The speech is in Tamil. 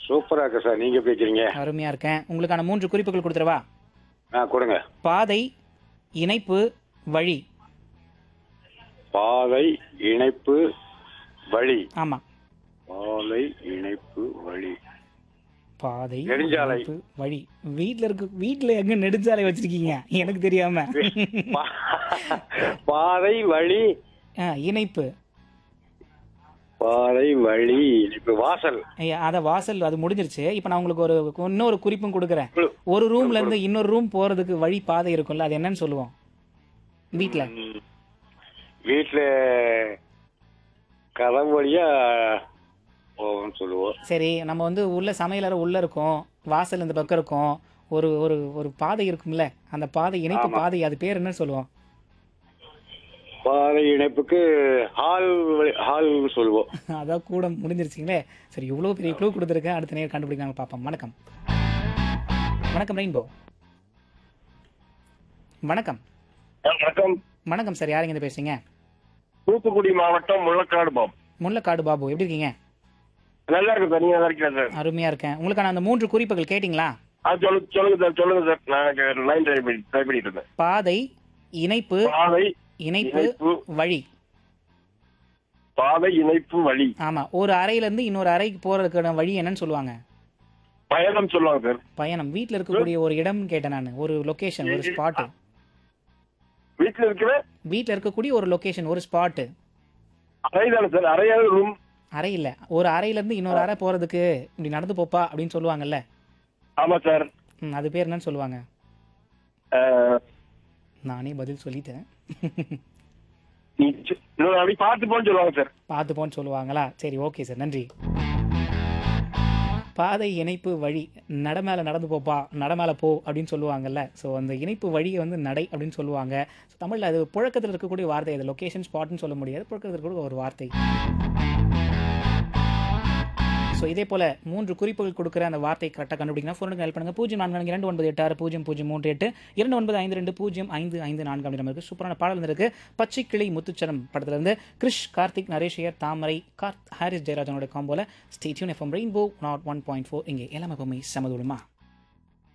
சூப்பரா இருக்கு சார் நீங்க எப்படி இருக்கிறீங்க அருமையா இருக்கேன் உங்களுக்கான மூன்று குறிப்புகள் கொடுத்துருவா ஆ கொடுங்க பாதை இணைப்பு வழி பாதை இணைப்பு வழி ஆமா பாதை இணைப்பு வழி பாதை நெடுஞ்சாலை. இணைப்பு வழி வீட்ல இருக்க வீட்ல எங்க நெடுஞ்சாலை வச்சிருக்கீங்க எனக்கு தெரியாம பா- பாதை வழி ஆ, இணைப்பு பாதை வழி இணைப்பு வாசல் ஐயா, அத வாசல் அது முடிஞ்சிருச்சு இப்போ நான் உங்களுக்கு ஒரு இன்னொரு குறிப்பும் கொடுக்குறேன் குழு. ஒரு ரூம்ல இருந்து இன்னொரு ரூம் போறதுக்கு வழி பாதை இருக்கும்ல அது என்னன்னு சொல்லுவோம் வீட்ல ம். வீட்டுல கதவு வழியா போவோம்னு சொல்லுவோம் சரி நம்ம வந்து உள்ள சமையலறை உள்ள இருக்கோம் வாசல் இந்த பக்கம் இருக்கும் ஒரு ஒரு ஒரு பாதை இருக்கும்ல அந்த பாதை இணைப்பு பாதை அது பேர் என்னன்னு சொல்லுவோம் பாதை இணைப்புக்கு ஹால் வழி- ஹால் சொல்லுவோம் அதான் கூட முடிஞ்சிருச்சிங்களே சரி இவ்வளோ பெரிய க்ளூ கொடுத்துருக்கேன் அடுத்த நேரம் கண்டுபிடிக்காங்க பார்ப்போம் வணக்கம் வணக்கம் ரெயின்போ வணக்கம் வணக்கம் வணக்கம் சார் யாருங்க இந்த பேசுறீங்க தூத்துக்குடி மாவட்டம் முள்ளக்காடு பாப் முல்லக்காடு பாபு எப்படி இருக்கீங்க நல்லா இருக்கு சார் நீங்க நல்லா இருக்கீங்களா சார் அருமையா இருக்கேன் உங்களுக்கான அந்த மூன்று குறிப்புகள் கேட்டிங்களா ஆ சொல்லுங்க சொல்லுங்க சார் சொல்லுங்க சார் நான் லைன் ட்ரை பண்ணி ட்ரை பண்ணிட்டு இருந்தேன் பாதை இணைப்பு பாதை இணைப்பு இணைப்பு வழி பாதை இணைப்பு வழி ஆமா ஒரு அறையில இருந்து இன்னொரு அறைக்கு போறதுக்கான வழி என்னன்னு சொல்லுவாங்க பயணம் சொல்லுவாங்க சார் பயணம் வீட்ல இருக்கக்கூடிய ஒரு இடம் கேட்டேன் நான் ஒரு லொகேஷன் ஒரு ஸ்பாட் வீட்டுல இருக்கிற வீட்ல இருக்கக்கூடிய ஒரு லொகேஷன் ஒரு ஸ்பாட் அறை தானே சார் அறையாவது ரூம் அறை இல்ல ஒரு அறையில இருந்து இன்னொரு அறை போறதுக்கு இப்படி நடந்து போப்பா அப்படின்னு சொல்லுவாங்கல்ல ஆமா சார் ம், அது பேர் என்னன்னு சொல்லுவாங்க அஹ், நானே பதில் சொல்லிட்டேன் நீ சி- இன்னொரு அப்படி பார்த்து போன்னு சொல்லுவாங்க சார் பார்த்து போன்னு சொல்லுவாங்களா சரி ஓகே சார் நன்றி பாதை இணைப்பு வழி நட மேல நடந்து போப்பா நட மேல போ அப்படின்னு சொல்லுவாங்கல்ல ஸோ அந்த இணைப்பு வழியை வந்து நடை அப்படின்னு சொல்லுவாங்க ஸோ தமிழில் அது புழக்கத்தில் இருக்கக்கூடிய வார்த்தை அது லொகேஷன் ஸ்பாட்னு சொல்ல முடியாது புழக்கத்தில் இருக்கக்கூடிய ஒரு வார்த்தை ஸோ இதே போல மூன்று குறிப்புகள் கொடுக்குற அந்த வார்த்தை கரெக்டாக கண்டுபிடிக்கணும் ஃபோனுக்கு ஹெல்ப் பண்ணுங்க பூஜ்ஜியம் நான்கு நான்கு இரண்டு ஒன்பது எட்டு ஆறு பூஜ்ஜியம் பூஜ்ஜியம் மூன்று எட்டு இரண்டு ஒன்பது ஐந்து ரெண்டு பூஜ்ஜியம் ஐந்து ஐந்து நான்கு அப்படி நமக்கு சூப்பரான பாடல் இருக்கு பச்சை கிளி முத்துச்சரம் படத்துல இருந்து கிரிஷ் கார்த்திக் நரேஷியர் தாமரை கார்த் ஹாரிஸ் ஜெயராஜனோட காம்போல stay tuned FM rainbow nought one point four இங்கே எல்லாமே எப்பவுமே சமதுடுமா